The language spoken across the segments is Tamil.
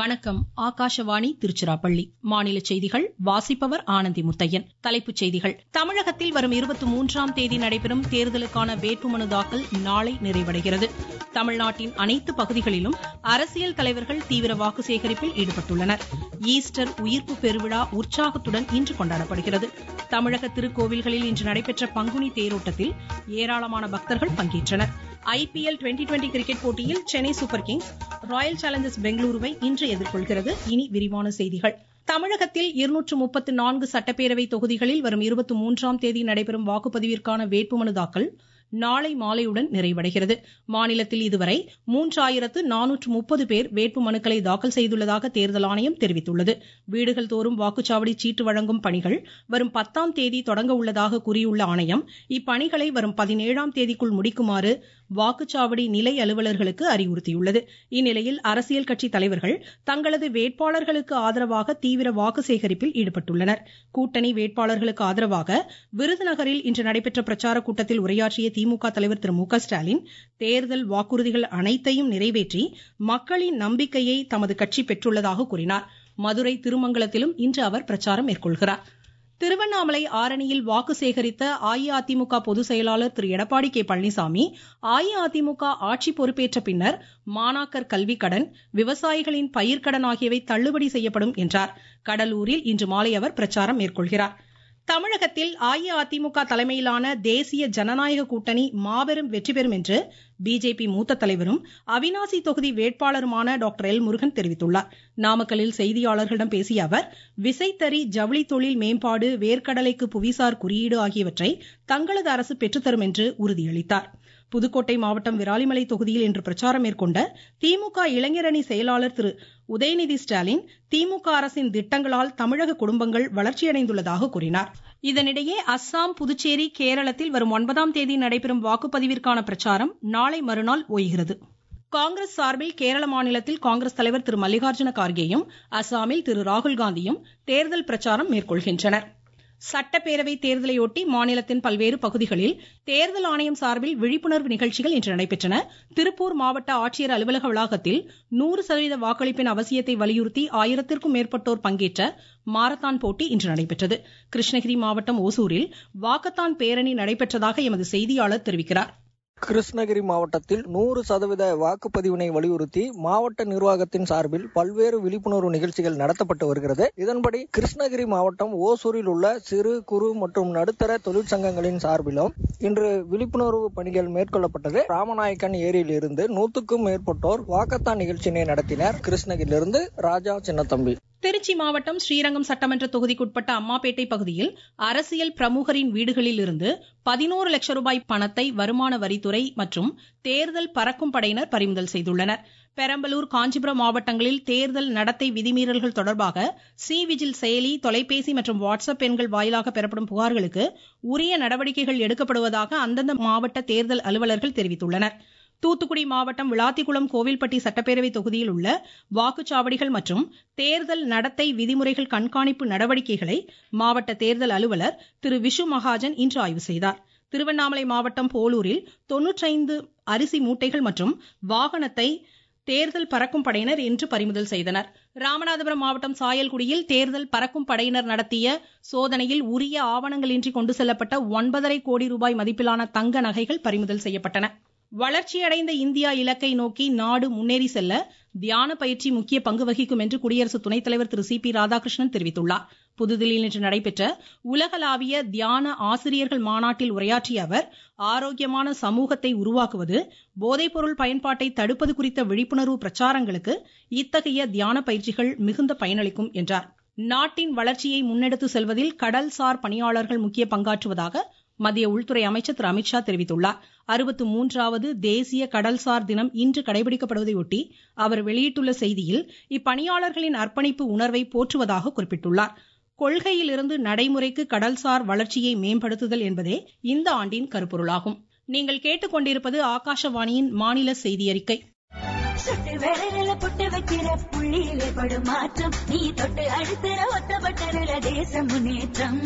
வணக்கம் ஆகாஷவாணி திருச்சிராப்பள்ளி மாநில செய்திகள் வாசிப்பவர் ஆனந்தி முத்தையன் தலைப்புச் செய்திகள் தமிழகத்தில் வரும் இருபத்தி மூன்றாம் தேதி நடைபெறும் தேர்தலுக்கான வேட்புமனு தாக்கல் நாளை நிறைவடைகிறது தமிழ்நாட்டின் அனைத்து பகுதிகளிலும் அரசியல் தலைவர்கள் தீவிர வாக்கு சேகரிப்பில் ஈடுபட்டுள்ளனர் ஈஸ்டர் உயிர்ப்பு பெருவிழா உற்சாகத்துடன் இன்று கொண்டாடப்படுகிறது தமிழக திருக்கோவில்களில் இன்று நடைபெற்ற பங்குனி தேரோட்டத்தில் ஏராளமான பக்தர்கள் பங்கேற்றனர் ஐபிஎல் டுவெண்டி டுவெண்டி கிரிக்கெட் போட்டியில் Chennai Super Kings Royal Challengers பெங்களூருவை இன்று எதிர்கொள்கிறது இனி விரிவான செய்திகள் தமிழகத்தில் இருநூற்று முப்பத்து நான்கு சட்டப்பேரவை தொகுதிகளில் வரும் இருபத்தி மூன்றாம் தேதி நடைபெறும் வாக்குப்பதிவிற்கான வேட்புமனு தாக்கல் நாளை மாலையுடன் நிறைவடைகிறது மாநிலத்தில் இதுவரை மூன்றாயிரத்து நானூற்று முப்பது பேர் வேட்பு மனுக்களை தாக்கல் செய்துள்ளதாக தேர்தல் ஆணையம் தெரிவித்துள்ளது வீடுகள் தோறும் வாக்குச்சாவடி சீட்டு வழங்கும் பணிகள் வரும் பத்தாம் தேதி தொடங்க உள்ளதாக கூறியுள்ள ஆணையம் இப்பணிகளை வரும் பதினேழாம் தேதிக்குள் முடிக்குமாறு வாக்குச்சாவடி நிலை அலுவலர்களுக்கு அறிவுறுத்தியுள்ளது இந்நிலையில் அரசியல் கட்சி தலைவர்கள் தங்களது வேட்பாளர்களுக்கு ஆதரவாக தீவிர வாக்கு சேகரிப்பில் ஈடுபட்டுள்ளனர் கூட்டணி வேட்பாளர்களுக்கு ஆதரவாக விருதுநகரில் இன்று நடைபெற்ற பிரச்சார கூட்டத்தில் உரையாற்றிய திமுக தலைவர் திரு மு க ஸ்டாலின் தேர்தல் வாக்குறுதிகள் அனைத்தையும் நிறைவேற்றி மக்களின் நம்பிக்கையை தமது கட்சி பெற்றுள்ளதாக கூறினார் மதுரை திருமங்கலத்திலும் இன்று அவர் பிரச்சாரம் மேற்கொள்கிறார் திருவண்ணாமலை ஆரணியில் வாக்கு சேகரித்த அஇஅதிமுக பொதுச் செயலாளர் திரு எடப்பாடி கே பழனிசாமி அஇஅதிமுக ஆட்சி பொறுப்பேற்ற பின்னர் மாணாக்கர் கல்விக் கடன் விவசாயிகளின் பயிர்க்கடன் ஆகியவை தள்ளுபடி செய்யப்படும் என்றார் கடலூரில் இன்று மாலை அவர் பிரச்சாரம் மேற்கொள்கிறார் தமிழகத்தில் அஇஅதிமுக தலைமையிலான தேசிய ஜனநாயக கூட்டணி மாபெரும் வெற்றி பெறும் என்று பிஜேபி மூத்த தலைவரும் அவினாசி தொகுதி வேட்பாளருமான டாக்டர் எல் முருகன் தெரிவித்துள்ளார் நாமக்கல்லில் செய்தியாளர்களிடம் பேசிய அவர் விசைத்தறி ஜவுளி தொழில் மேம்பாடு வேர்க்கடலைக்கு புவிசார் குறியீடு ஆகியவற்றை தங்களது அரசு பெற்றுத்தரும் என்று உறுதியளித்தார் புதுக்கோட்டை மாவட்டம் விராலிமலை தொகுதியில் இன்று பிரச்சாரம் மேற்கொண்ட திமுக இளைஞரணி செயலாளர் திரு உதயநிதி ஸ்டாலின் திமுக அரசின் திட்டங்களால் தமிழக குடும்பங்கள் வளர்ச்சியடைந்துள்ளதாக கூறினார் இதனிடையே அஸ்ஸாம் புதுச்சேரி கேரளத்தில் வரும் ஒன்பதாம் தேதி நடைபெறும் வாக்குப்பதிவிற்கான பிரச்சாரம் நாளை மறுநாள் ஓய்கிறது காங்கிரஸ் சார்பில் கேரள மாநிலத்தில் காங்கிரஸ் தலைவர் திரு மல்லிகார்ஜுன கார்கேயும் அஸ்ஸாமில் திரு ராகுல்காந்தியும் தேர்தல் பிரச்சாரம் மேற்கொள்கின்றனர் சட்டப்பேரவை தேர்தலையொட்டி மாநிலத்தின் பல்வேறு பகுதிகளில் தேர்தல் ஆணையம் சார்பில் விழிப்புணர்வு நிகழ்ச்சிகள் இன்று நடைபெற்றன திருப்பூர் மாவட்ட ஆட்சியர் அலுவலக வளாகத்தில் நூறு சதவீத வாக்களிப்பின் அவசியத்தை வலியுறுத்தி ஆயிரத்திற்கும் மேற்பட்டோர் பங்கேற்ற மாரத்தான் போட்டி இன்று நடைபெற்றது கிருஷ்ணகிரி மாவட்டம் ஓசூரில் வாக்கத்தான் பேரணி நடைபெற்றதாக எமது செய்தியாளர் தெரிவிக்கிறார் கிருஷ்ணகிரி மாவட்டத்தில் நூறு சதவீத வாக்குப்பதிவினை வலியுறுத்தி மாவட்ட நிர்வாகத்தின் சார்பில் பல்வேறு விழிப்புணர்வு நிகழ்ச்சிகள் நடத்தப்பட்டு வருகிறது இதன்படி கிருஷ்ணகிரி மாவட்டம் ஓசூரில் உள்ள சிறு குறு மற்றும் நடுத்தர தொழிற்சங்கங்களின் சார்பிலும் இன்று விழிப்புணர்வு பணிகள் மேற்கொள்ளப்பட்டது ராமநாயக்கன் ஏரியில் இருந்து நூற்றுக்கும் மேற்பட்டோர் வாக்கத்தான் நிகழ்ச்சியினை நடத்தினர் கிருஷ்ணகிரியிலிருந்து ராஜா சின்னத்தம்பி திருச்சி மாவட்டம் ஸ்ரீரங்கம் சட்டமன்ற தொகுதிக்குட்பட்ட அம்மாப்பேட்டை பகுதியில் அரசியல் பிரமுகரின் வீடுகளில் இருந்து பதினோரு லட்சம் ரூபாய் பணத்தை வருமான வரித்துறை மற்றும் தேர்தல் பறக்கும் படையினர் பறிமுதல் செய்துள்ளனர் பெரம்பலூர் காஞ்சிபுரம் மாவட்டங்களில் தேர்தல் நடத்தை விதிமீறல்கள் தொடர்பாக சி விஜில் செயலி தொலைபேசி மற்றும் வாட்ஸ்அப் எண்கள் வாயிலாக பெறப்படும் புகார்களுக்கு உரிய நடவடிக்கைகள் எடுக்கப்படுவதாக அந்தந்த மாவட்ட தேர்தல் அலுவலர்கள் தெரிவித்துள்ளனர் தூத்துக்குடி மாவட்டம் விளாத்திக்குளம் கோவில்பட்டி சட்டப்பேரவை தொகுதியில் உள்ள வாக்குச்சாவடிகள் மற்றும் தேர்தல் நடத்தை விதிமுறைகள் கண்காணிப்பு நடவடிக்கைகளை மாவட்ட தேர்தல் அலுவலர் திரு விஷு மகாஜன் இன்று ஆய்வு செய்தார் திருவண்ணாமலை மாவட்டம் போலூரில் தொன்னூற்றைந்து அரிசி மூட்டைகள் மற்றும் வாகனத்தை தேர்தல் பறக்கும் படையினர் இன்று பறிமுதல் செய்தனர் ராமநாதபுரம் மாவட்டம் சாயல்குடியில் தேர்தல் பறக்கும் படையினர் நடத்திய சோதனையில் உரிய ஆவணங்களின்றி கொண்டு செல்லப்பட்ட ஒன்பதரை கோடி ரூபாய் மதிப்பிலான தங்க நகைகள் பறிமுதல் செய்யப்பட்டன வளர்ச்சியடைந்த இந்தியா இலக்கை நோக்கி நாடு முன்னேறி செல்ல தியான பயிற்சி முக்கிய பங்கு வகிக்கும் என்று குடியரசு துணைத் தலைவர் திரு சி பி ராதாகிருஷ்ணன் தெரிவித்துள்ளார் புதுதில்லியில் இன்று நடைபெற்ற உலகளாவிய தியான ஆசிரியர்கள் மாநாட்டில் உரையாற்றிய அவர் ஆரோக்கியமான சமூகத்தை உருவாக்குவது போதைப்பொருள் பயன்பாட்டை தடுப்பது குறித்த விழிப்புணர்வு பிரச்சாரங்களுக்கு இத்தகைய தியான பயிற்சிகள் மிகுந்த பயனளிக்கும் என்றார் நாட்டின் வளர்ச்சியை முன்னெடுத்து செல்வதில் கடல்சார் பணியாளர்கள் முக்கிய பங்காற்றுவதாக மத்திய உள்துறை அமைச்சர் திரு அமித்ஷா தெரிவித்துள்ளார் அறுபத்து மூன்றாவது தேசிய கடல்சார் தினம் இன்று கடைபிடிக்கப்படுவதையொட்டி அவர் வெளியிட்டுள்ள செய்தியில் இப்பணியாளர்களின் அர்ப்பணிப்பு உணர்வை போற்றுவதாக குறிப்பிட்டுள்ளார் கொள்கையிலிருந்து நடைமுறைக்கு கடல்சார் வளர்ச்சியை மேம்படுத்துதல் என்பதே இந்த ஆண்டின் கருப்பொருளாகும் நீங்கள் கேட்டுக்கொண்டிருப்பது ஆகாஷவாணியின் மாநில செய்தி அறிக்கை சுட்டு விரலில புட்டு வைக்கிற புள்ளியில படும் மாற்றம் நீ தொட்டு அழுத்துற ஒத்த பட்டரில தேச முன்னேற்றம்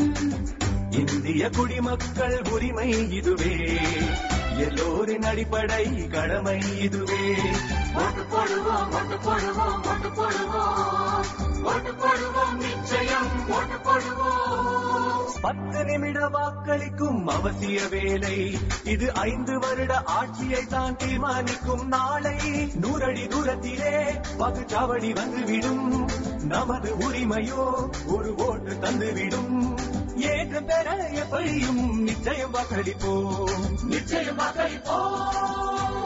இந்திய குடிமக்கள் உரிமை இதுவே எல்லோரின் அடிப்படை கடமை இதுவே ஓட்டு போடுவோம் ஓட்டு போடுவோம் ஓட்டு போடுவோம் ஓட்டு போடுவோம் நிச்சயம் ஓட்டு போடுவோம் பத்து நிமிட வாக்களிக்கும் அவசிய வேலை இது ஐந்து வருட ஆட்சியை தான் தீர்மானிக்கும் நாளை நூறடி தூரத்திலே வாக்குச்சாவடி வந்துவிடும் நமது உரிமையோ ஒரு ஓட்டு தந்துவிடும் ஏற்றம் பெற எப்படியும் நிச்சயம் வாக்களிப்போம் நிச்சயம் வாக்களிப்போம்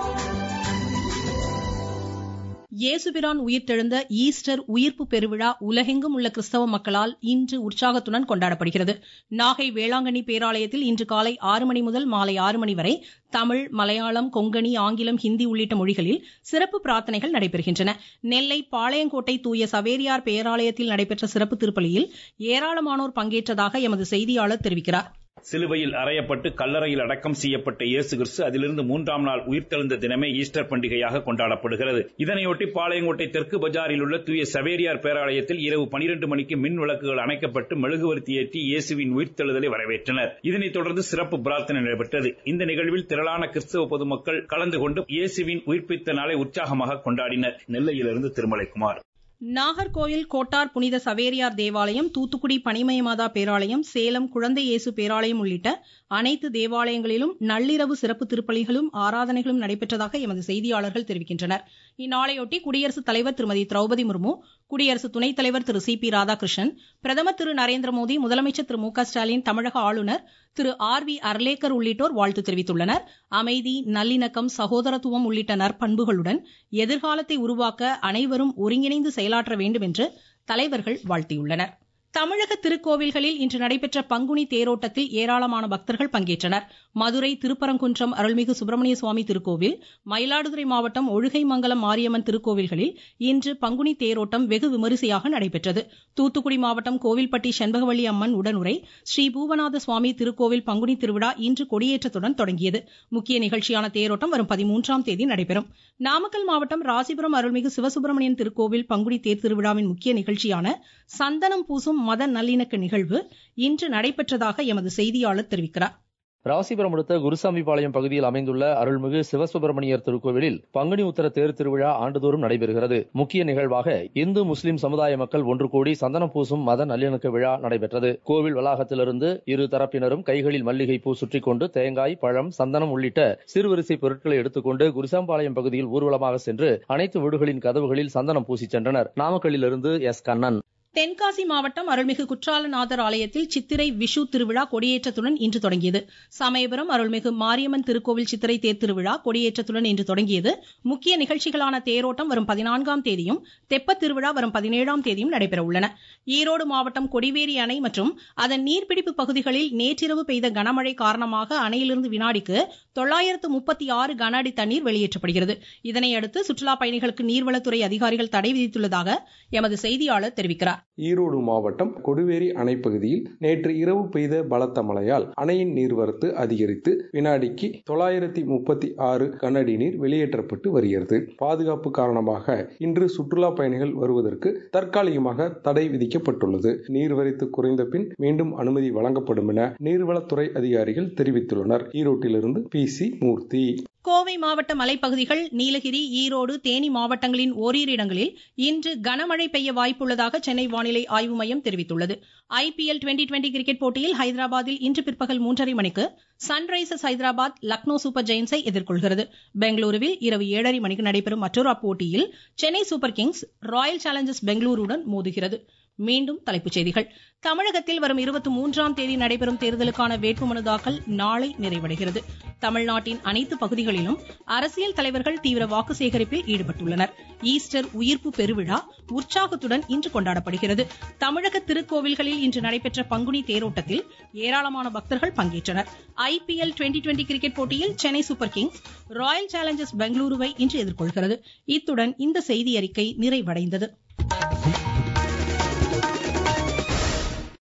இயேசுபிரான் உயிர்த்தெழுந்த ஈஸ்டர் உயிர்ப்பு பெருவிழா உலகெங்கும் உள்ள கிறிஸ்தவ மக்களால் இன்று உற்சாகத்துடன் கொண்டாடப்படுகிறது நாகை வேளாங்கண்ணி பேராலயத்தில் இன்று காலை ஆறு மணி முதல் மாலை ஆறு மணி வரை தமிழ் மலையாளம் கொங்கணி ஆங்கிலம் ஹிந்தி உள்ளிட்ட மொழிகளில் சிறப்பு பிரார்த்தனைகள் நடைபெறுகின்றன நெல்லை பாளையங்கோட்டை தூய சவேரியார் பேராலயத்தில் நடைபெற்ற சிறப்பு திருப்பலியில் ஏராளமானோர் பங்கேற்றதாக எமது செய்தியாளர் தெரிவிக்கிறார் சிலுவையில் அறையப்பட்டு கல்லறையில் அடக்கம் செய்யப்பட்ட இயேசு கிறிஸ்து அதிலிருந்து மூன்றாம் நாள் உயிர்த்தெழுந்த தினமே ஈஸ்டர் பண்டிகையாக கொண்டாடப்படுகிறது இதனையொட்டி பாளையங்கோட்டை தெற்கு பஜாரில் உள்ள தூய சவேரியார் பேராலயத்தில் இரவு பனிரெண்டு மணிக்கு மின் விளக்குகள் அணைக்கப்பட்டு மெழுகுவர்த்தி ஏற்றி இயேசுவின் உயிர்த்தெழுதலை வரவேற்றனர் இதனைத் தொடர்ந்து சிறப்பு பிரார்த்தனை நடைபெற்றது இந்த நிகழ்வில் திரளான கிறிஸ்தவ பொதுமக்கள் கலந்து கொண்டு இயேசுவின் உயிர்ப்பித்த நாளை உற்சாகமாக கொண்டாடினர் நெல்லையிலிருந்து திருமலைக்குமார் நாகர்கோயில் கோட்டார் புனித சவேரியார் தேவாலயம் தூத்துக்குடி பனிமயமாதா பேராலயம் சேலம் குழந்தை இயேசு பேராலயம் உள்ளிட்ட அனைத்து தேவாலயங்களிலும் நள்ளிரவு சிறப்பு திருப்பலிகளும் ஆராதனைகளும் நடைபெற்றதாக எமது செய்தியாளர்கள் தெரிவிக்கின்றனர் இந்நாளையொட்டி குடியரசுத் தலைவர் திருமதி திரௌபதி முர்மு குடியரசு துணைத் தலைவர் திரு சி பி ராதாகிருஷ்ணன் பிரதமர் திரு நரேந்திர மோடி முதலமைச்சர் திரு மு க ஸ்டாலின் தமிழக ஆளுநர் திரு ஆர் வி அர்லேக்கர் உள்ளிட்டோர் வாழ்த்து தெரிவித்துள்ளனர் அமைதி நல்லிணக்கம் சகோதரத்துவம் உள்ளிட்ட நற்பண்புகளுடன் எதிர்காலத்தை உருவாக்க அனைவரும் ஒருங்கிணைந்து செயலாற்ற வேண்டும் என்று தலைவர்கள் வாழ்த்தியுள்ளனர் தமிழக திருக்கோவில்களில் இன்று நடைபெற்ற பங்குனி தேரோட்டத்தில் ஏராளமான பக்தர்கள் பங்கேற்றனர் மதுரை திருப்பரங்குன்றம் அருள்மிகு சுப்பிரமணிய சுவாமி திருக்கோவில் மயிலாடுதுறை மாவட்டம் ஒழுகைமங்கலம் மாரியம்மன் திருக்கோவில்களில் இன்று பங்குனி தேரோட்டம் வெகு விமரிசையாக நடைபெற்றது தூத்துக்குடி மாவட்டம் கோவில்பட்டி செண்பகவல்லி அம்மன் உடனுரை ஸ்ரீ பூவநாத சுவாமி திருக்கோவில் பங்குனி திருவிழா இன்று கொடியேற்றத்துடன் தொடங்கியது முக்கிய நிகழ்ச்சியான தேரோட்டம் வரும் பதிமூன்றாம் தேதி நடைபெறும் நாமக்கல் மாவட்டம் ராசிபுரம் அருள்மிகு சிவசுப்பிரமணியன் திருக்கோவில் பங்குனி தேர் திருவிழாவின் முக்கிய நிகழ்ச்சியான சந்தனம் பூசும் மத நல்லிணக்க நிகழ்வு இன்று நடைபெற்றதாக எமது செய்தியாளர் தெரிவிக்கிறார் ராசிபுரம் அடுத்த குருசாமிபாளையம் பகுதியில் அமைந்துள்ள அருள்மிகு சிவசுப்பிரமணியர் திருக்கோவிலில் பங்குனி உத்தர தேர் திருவிழா ஆண்டுதோறும் நடைபெறுகிறது முக்கிய நிகழ்வாக இந்து முஸ்லிம் சமுதாய மக்கள் ஒன்று கூடி சந்தனம் பூசும் மத நல்லிணக்க விழா நடைபெற்றது கோவில் வளாகத்திலிருந்து இரு தரப்பினரும் கைகளில் மல்லிகை பூ சுற்றிக் கொண்டு தேங்காய் பழம் சந்தனம் உள்ளிட்ட சிறுவரிசை பொருட்களை எடுத்துக்கொண்டு குருசாம்பாளையம் பகுதியில் ஊர்வலமாக சென்று அனைத்து வீடுகளின் கதவுகளில் சந்தனம் பூசி சென்றனர் நாமக்கல்லிலிருந்து எஸ் கண்ணன் தென்காசி மாவட்டம் அருள்மிகு குற்றாலநாதர் ஆலயத்தில் சித்திரை விஷு திருவிழா கொடியேற்றத்துடன் இன்று தொடங்கியது சமயபுரம் அருள்மிகு மாரியம்மன் திருக்கோவில் சித்திரை தேர் திருவிழா கொடியேற்றத்துடன் இன்று தொடங்கியது முக்கிய நிகழ்ச்சிகளான தேரோட்டம் வரும் பதினான்காம் தேதியும் தெப்பத் திருவிழா வரும் பதினேழாம் தேதியும் நடைபெற உள்ளன ஈரோடு மாவட்டம் கொடிவேரி அணை மற்றும் அதன் நீர்பிடிப்பு பகுதிகளில் நேற்றிரவு பெய்த கனமழை காரணமாக அணையிலிருந்து வினாடிக்கு தொள்ளாயிரத்து முப்பத்தி ஆறு கன அடி தண்ணீர் வெளியேற்றப்படுகிறது இதனையடுத்து சுற்றுலா பயணிகளுக்கு நீர்வளத்துறை அதிகாரிகள் தடை விதித்துள்ளதாக எமது செய்தியாளர் தெரிவிக்கிறார் ஈரோடு மாவட்டம் கொடுவேரி அணை பகுதியில் நேற்று இரவு பெய்த பலத்த மழையால் அணையின் நீர்வரத்து அதிகரித்து வினாடிக்கு தொள்ளாயிரத்தி முப்பத்தி ஆறு கனஅடி நீர் வெளியேற்றப்பட்டு வருகிறது பாதுகாப்பு காரணமாக இன்று சுற்றுலா பயணிகள் வருவதற்கு தற்காலிகமாக தடை விதிக்கப்பட்டுள்ளது நீர்வரத்து குறைந்த பின் மீண்டும் அனுமதி வழங்கப்படும் என நீர்வளத்துறை அதிகாரிகள் தெரிவித்துள்ளனர் ஈரோட்டிலிருந்து பி சி மூர்த்தி கோவை மாவட்ட மலைப்பகுதிகள் நீலகிரி ஈரோடு தேனி மாவட்டங்களின் ஓரிரு இடங்களில் இன்று கனமழை பெய்ய வாய்ப்புள்ளதாக சென்னை வானிலை ஆய்வு மையம் தெரிவித்துள்ளது ஐபிஎல் டுவெண்டி டுவெண்டி கிரிக்கெட் போட்டியில் ஹைதராபாத்தில் இன்று பிற்பகல் மூன்றரை மணிக்கு சன்ரைசர்ஸ் ஹைதராபாத் லக்னோ சூப்பர் ஜெயின்ஸை எதிர்கொள்கிறது பெங்களூருவில் இரவு ஏழரை மணிக்கு நடைபெறும் மற்றொரு போட்டியில் Chennai Super Kings Royal Challengers பெங்களூருடன் மோதுகிறது மீண்டும் தலைப்புச் செய்திகள் தமிழகத்தில் வரும் இருபத்தி மூன்றாம் தேதி நடைபெறும் தேர்தலுக்கான வேட்புமனு தாக்கல் நாளை நிறைவடைகிறது தமிழ்நாட்டின் அனைத்து பகுதிகளிலும் அரசியல் தலைவர்கள் தீவிர வாக்கு சேகரிப்பில் ஈடுபட்டுள்ளனர் ஈஸ்டர் உயிர்ப்பு பெருவிழா உற்சாகத்துடன் இன்று கொண்டாடப்படுகிறது தமிழக திருக்கோவில்களில் இன்று நடைபெற்ற பங்குனி தேரோட்டத்தில் ஏராளமான பக்தர்கள் பங்கேற்றனர் ஐபிஎல் டுவெண்டி டுவெண்டி கிரிக்கெட் போட்டியில் Chennai Super Kings Royal Challengers பெங்களூருவை இன்று எதிர்கொள்கிறது இத்துடன் இந்த செய்தி அறிக்கை நிறைவடைந்தது